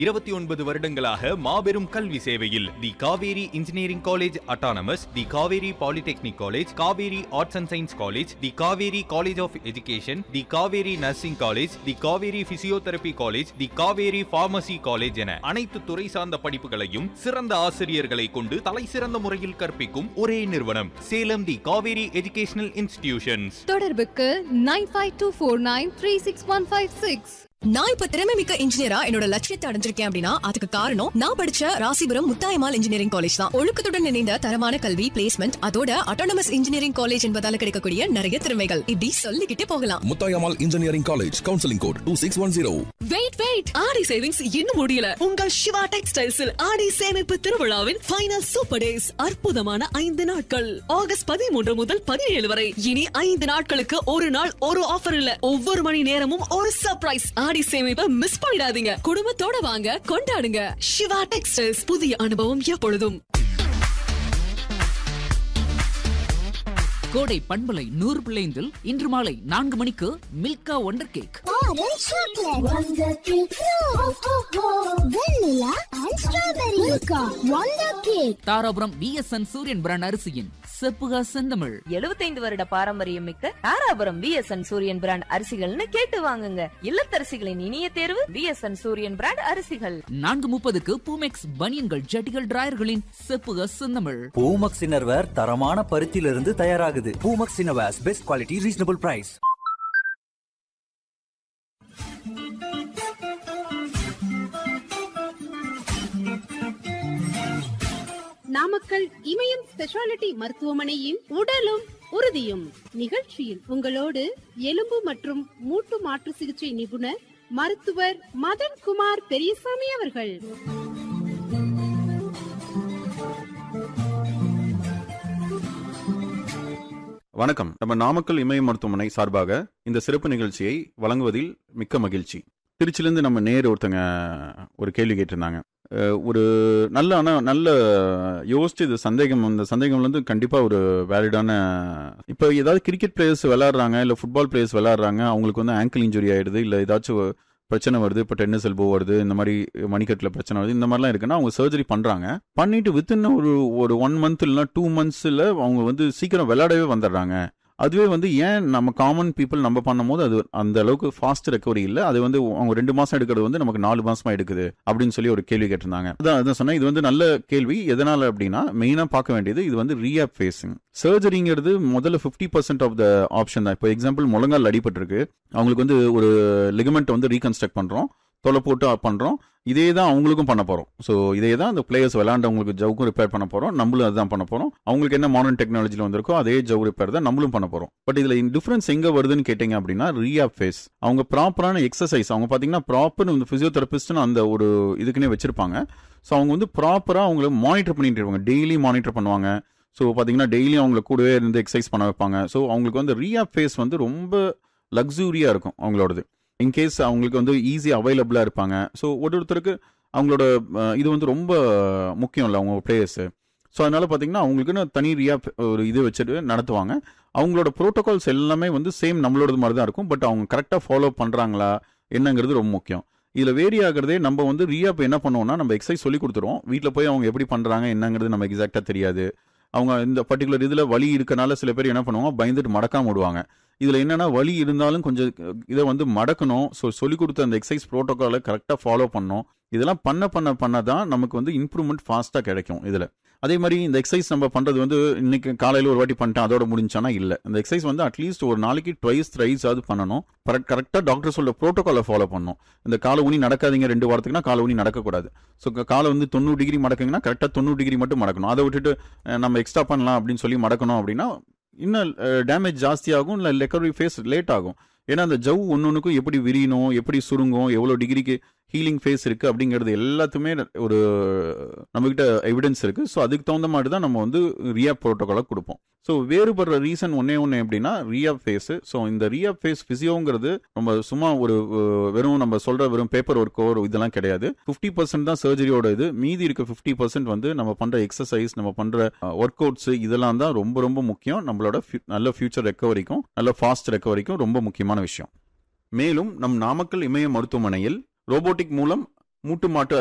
இருபத்தி ஒன்பது வருடங்களாக மாபெரும் கல்வி சேவையில் the Kaveri engineering college autonomous the Kaveri polytechnic college Kaveri arts and science college the Kaveri college of education the Kaveri nursing college the Kaveri physiotherapy college the Kaveri pharmacy college என அனைத்து துறை சார்ந்த படிப்புகளையும் சிறந்த ஆசிரியர்களை கொண்டு தலை சிறந்த முறையில் கற்பிக்கும் ஒரே நிறுவனம் Salem the Kaveri educational institutions தொடர்புக்கு nine five two four nine three six one five six நான் இப்ப திறமை மிக்க இன்ஜினியரா என்னோட லட்சியத்தை அடைஞ்சிருக்கேன் அப்படின்னா அதுக்கு காரணம் நான் படிச்ச ராசிபுரம் முத்தாயமால் இன்ஜினியரிங் காலேஜ் தான் ஒழுக்கத்துடன் இணைந்த தரமான கல்வி பிளேஸ்மெண்ட் அதோட அட்டானமஸ் இன்ஜினியரிங் காலேஜ் என்பதால கிடைக்கக்கூடிய நிறைய திறமைகள் இப்படி சொல்லிக்கிட்டே போகலாம் Muthayammal engineering college counselling code two six one zero wait wait Aadi savings இன்னும் முடியல உங்கள் சிவா டெக்ஸ்டைல்ஸில் ஆடி சேமிப்பு திருவிழாவின் ஃபைனல் சூப்பர் டேஸ் அற்புதமான ஐந்து நாட்கள் ஆகஸ்ட் பதிமூன்று முதல் பதினேழு வரை இனி ஐந்து நாட்களுக்கு ஒரு நாள் ஒரு ஆஃபர் இல்ல ஒவ்வொரு மணி நேரமும் ஒரு சர்ப்ரைஸ் ஆடி சேமிப்பை மிஸ் பண்ணிடாதீங்க குடும்பத்தோட வாங்க கொண்டாடுங்க சிவா டெக்ஸ்டைல்ஸ் புதிய அனுபவம் எப்பொழுதும் கோடை பண்பலை நூறு பிள்ளைந்தில் இன்று மாலை நான்கு மணிக்கு Milka wonder cake Orange chocolate, Wonder Cake, Flow, Vanilla and Strawberry, Milka, Wonder Cake. Dharapuram VSN Suriyan brand அரிசியின் செப்புகா செந்தமிழ் எழுபத்தைந்து வருட பாரம்பரியம் மிக்க தாராபுரம் பிஎஸ்என் சூரியன் பிராண்ட் அரிசிகள்னு கேட்டு வாங்குங்க இல்லத்தரசிகளின் இனிய தேர்வு பிஎஸ்என் சூரியன் பிராண்ட் அரிசிகள் நான்கு முப்பதுக்கு பூமெக்ஸ் பனியன்கள் ஜட்டிகள் டிராயர்களின் செப்புகா செந்தமிழ் பூமக்ஸ் இன்னர்வேர் தரமான பருத்தியிலிருந்து தயாராகுது Poomex innerwears best quality reasonable price Namakkal Imayam speciality மருத்துவமனையின் உடலும் உறுதியும் நிகழ்ச்சியில் உங்களோடு எலும்பு மற்றும் மூட்டு மாற்று சிகிச்சை நிபுணர் மருத்துவர் மதன் குமார் பெரியசாமி அவர்கள் வணக்கம் நம்ம நாமக்கல் இமய மருத்துவமனை சார்பாக இந்த சிறப்பு நிகழ்ச்சியை வழங்குவதில் மிக்க மகிழ்ச்சி திருச்சிலேருந்து நம்ம நேர் ஒருத்தங்க ஒரு கேள்வி கேட்டிருந்தாங்க அஹ், ஒரு நல்ல ஆனால் நல்ல யோசிச்சு இது சந்தேகம் அந்த சந்தேகம் வந்து கண்டிப்பாக ஒரு வேலிடான இப்போ ஏதாவது கிரிக்கெட் பிளேயர்ஸ் விளையாடுறாங்க இல்லை ஃபுட்பால் பிளேயர்ஸ் விளையாடுறாங்க அவங்களுக்கு வந்து ஆங்கிள் இன்ஜுரி ஆயிடுது இல்லை ஏதாச்சும் பிரச்சனை வருது இப்போ டென்னிஸ் எல்போ வருது இந்த மாதிரி மணிக்கட்டில் பிரச்சனை வருது இந்த மாதிரிலாம் இருக்குன்னா அவங்க சர்ஜரி பண்ணுறாங்க பண்ணிட்டு வித்தின் ஒரு ஒரு ஒன் மந்த் இல்லைனா டூ மந்த்ஸில் அவங்க வந்து சீக்கிரம் விளையாடவே வந்துடுறாங்க அதுவே வந்து ஏன் நம்ம காமன் பீப்புள் நம்ம பண்ணும்போது அது அந்த அளவுக்கு ஃபாஸ்ட் ரெக்கவரி இல்லை அது வந்து அவங்க ரெண்டு மாசம் எடுக்கிறது வந்து நமக்கு நாலு மாசமா எடுக்குது அப்படின்னு சொல்லி ஒரு கேள்வி கேட்டிருந்தாங்க அதான் அதான் சொன்னேன் இது வந்து நல்ல கேள்வி எதனால அப்படின்னா மெயினா பார்க்க வேண்டியது இது வந்து ரீஆப் ஃபேஸிங் சர்ஜரிங்கிறது முதல்ல fifty percent of the option தான் இப்போ எக்ஸாம்பிள் முழங்கால் அடிபட்டிருக்கு அவங்களுக்கு வந்து ஒரு லிகமெண்ட் வந்து ரீகன்ஸ்ட்ரக்ட் பண்றோம் தொலை போட்டு பண்றோம் இதே தான் அவங்களுக்கும் பண்ண போறோம் ஸோ இதே தான் அந்த பிளேயர்ஸ் விளையாண்டவங்களுக்கு ஜவுக்கும் ரிப்பேர் பண்ண போறோம் நம்மளும் அதுதான் பண்ண போறோம் அவங்களுக்கு என்ன மாடர்ன் டெக்னாலஜியில் வந்திருக்கோ அதே ஜவு ரிப்பேர் தான் நம்மளும் பண்ண போறோம் பட் இதுல டிஃபரன்ஸ் எங்க வருதுன்னு கேட்டீங்க அப்படின்னா ரீஆப் ஃபேஸ் அவங்க ப்ராப்பரான எக்ஸசைஸ் அவங்க பாத்தீங்கன்னா ப்ராப்பர் இந்த பிசியோதெரபிஸ்ட்னு அந்த ஒரு இதுக்குன்னே வச்சிருப்பாங்க ஸோ அவங்க வந்து ப்ராப்பரா அவங்கள மானிட்டர் பண்ணிட்டு இருப்பாங்க டெய்லி மானிட்டர் பண்ணுவாங்க ஸோ பார்த்தீங்கன்னா டெய்லி அவங்கள கூடவே இருந்து எக்ஸசைஸ் பண்ண வைப்பாங்க ஸோ அவங்களுக்கு வந்து ரீஆப் ஃபேஸ் வந்து ரொம்ப லக்ஸூரியாக இருக்கும் அவங்களோடது இன்கேஸ் அவங்களுக்கு வந்து ஈஸி அவைலபிளாக இருப்பாங்க ஸோ ஒரு ஒருத்தருக்கு அவங்களோட அஹ், இது வந்து ரொம்ப முக்கியம் இல்லை அவங்க பிளேயர்ஸு ஸோ அதனால பார்த்தீங்கன்னா அவங்களுக்குன்னு தனி ரியாப் ஒரு இது வச்சுட்டு நடத்துவாங்க அவங்களோட ப்ரோட்டோகால்ஸ் எல்லாமே வந்து சேம் நம்மளோடது மாதிரி தான் இருக்கும் பட் அவங்க கரெக்டாக ஃபாலோ பண்ணுறாங்களா என்னங்கிறது ரொம்ப முக்கியம் இதில் வேரி ஆகிறதே நம்ம வந்து ரீஆப் என்ன பண்ணுவோம்னா நம்ம எக்ஸசைஸ் சொல்லி கொடுத்துருவோம் வீட்டில் போய் அவங்க எப்படி பண்ணுறாங்க என்னங்கிறது நம்ம எக்ஸாக்டாக தெரியாது அவங்க இந்த பர்டிகுலர் இதில் வலி இருக்கனால சில பேர் என்ன பண்ணுவாங்க பயந்துட்டு மடக்காம விடுவாங்க இதில் என்னன்னா வலி இருந்தாலும் கொஞ்சம் இதை வந்து மடக்கணும் ஸோ சொல்லி கொடுத்த அந்த எக்ஸசைஸ் ப்ரோட்டோக்காலை கரெக்டாக ஃபாலோ பண்ணணும் இதெல்லாம் பண்ண பண்ண பண்ண தான் நமக்கு வந்து இம்ப்ரூவ்மெண்ட் ஃபாஸ்ட்டாக கிடைக்கும் இதில் அதே மாதிரி இந்த எக்ஸசைஸ் நம்ம பண்ணுறது வந்து இன்னைக்கு காலையில் ஒரு வாட்டி பண்ணிட்டேன் அதோட முடிஞ்சானா இல்லை இந்த எக்ஸசைஸ் வந்து அட்லீஸ்ட் ஒரு நாளைக்கு ட்வைஸ் த்ரைஸ் ஆகுது பண்ணணும் கரெக்டாக டாக்டர் சொல்ல ப்ரோட்டோகாலை ஃபாலோ பண்ணணும் இந்த காலை ஊனி நடக்காதீங்க ரெண்டு வாரத்துக்குனா காலை ஊனி நடக்கக்கூடாது ஸோ காலை வந்து தொண்ணூறு டிகிரி மடக்குங்கன்னா கரெக்டாக தொண்ணூறு டிகிரி மட்டும் மடக்கணும் அதை விட்டுட்டு அஹ், நம்ம எக்ஸ்ட்ரா பண்ணலாம் அப்படின்னு சொல்லி மடக்கணும் அப்படின்னா இன்னும் டேமேஜ் ஜாஸ்தியாகும் இல்லை ரெக்கவரி ஃபேஸ் லேட் ஆகும் ஏன்னா அந்த ஜவ் ஒன்னொன்றுக்கும் எப்படி விரியணும் எப்படி சுருங்கும் எவ்வளோ டிகிரிக்கு ஹீலிங் ஃபேஸ் இருக்கு அப்படிங்கிறது எல்லாத்துமே ஒரு நம்மகிட்ட எவிடன்ஸ் இருக்கு ஸோ அதுக்கு தகுந்த மாதிரி தான் நம்ம வந்து ரியாப் ப்ரோட்டோகாலை கொடுப்போம் ஸோ வேறுபடுற ரீசன் ஒன்னே ஒன்று எப்படின்னா ரியாப் ஃபேஸ் ஸோ இந்த ரியாப் ஃபேஸ் ஃபிசியோங்கிறது நம்ம சும்மா ஒரு அஹ், வெறும் நம்ம சொல்ற வெறும் பேப்பர் ஒர்க்கோ இதெல்லாம் கிடையாது ஃபிஃப்டி பர்சன்ட் தான் சர்ஜரியோட இது மீதி இருக்க ஃபிஃப்டி பர்சன்ட் வந்து நம்ம பண்ற எக்ஸசைஸ் நம்ம பண்ற ஒர்க் அவுட்ஸ் இதெல்லாம் தான் ரொம்ப ரொம்ப முக்கியம் நம்மளோட fu- நல்ல ஃபியூச்சர் ரெக்கவரிக்கும் நல்ல ஃபாஸ்ட் ரெக்கவரிக்கும் ரொம்ப முக்கியமான விஷயம் மேலும் நம் நாமக்கல் இமய மருத்துவமனையில் ரோபோட்டிக் மூலம் மூட்டு மாட்டு